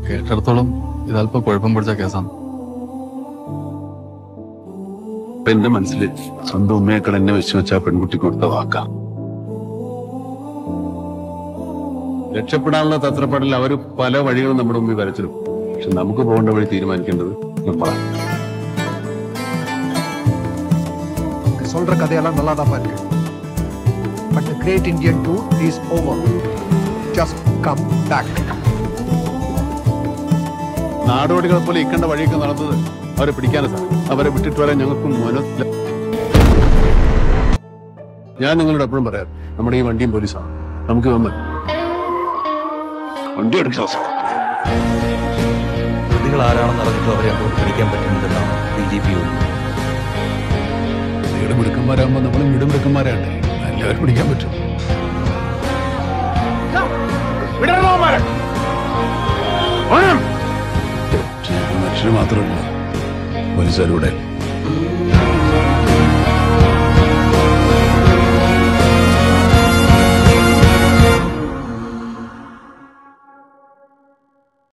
കേട്ടിടത്തോളം ഇതല്പം കുഴപ്പം പിടിച്ച കേസാണ് ഇപ്പൊ എന്റെ മനസ്സിൽ സ്വന്തം ഉമ്മയേക്കാൾ എന്നെ വെച്ച് വെച്ച ആ പെൺകുട്ടി കൊടുത്ത വാക്കാ രക്ഷപ്പെടാനുള്ള തത്രപ്പാടിൽ അവര് പല വഴികളും നമ്മുടെ മുമ്പിൽ വരച്ചിടും പക്ഷെ നമുക്ക് പോകേണ്ട വഴി തീരുമാനിക്കേണ്ടത് നമ്മളാണ് சொல்ற கதையெல்லாம் நல்லா தான் இருக்கு but the great Indian tour is over just come back നാടോടികളെ പോലെ ഇക്കണ്ട വഴിയൊക്കെ നടന്നത് അവരെ പിടിക്കാനാ സാർ അവരെ വിട്ടിട്ട് വരാൻ ഞങ്ങൾക്ക് മനസ്സില ഞാൻ നിങ്ങളോട് എപ്പോഴും പറയാം നമ്മുടെ ഈ വണ്ടിയും പോലീസാണ് നമുക്ക് വന്ന് വണ്ടി എടുക്കാം സാർ പ്രതികൾ ആരാണെന്ന് അറിഞ്ഞിട്ടും അവരെ അങ്ങോട്ട് പിടിക്കാൻ പറ്റുന്നില്ലെന്നാണ് ഡി ജി പി വീട് മിടുക്കന്മാരാകുമ്പോ നമ്മൾ വീടും മിടുക്കന്മാരാണ്ടേ എല്ലാവരും പിടിക്കാൻ പറ്റും മനുഷ്യർ മാത്രമല്ല പോലീസുകാരുടെ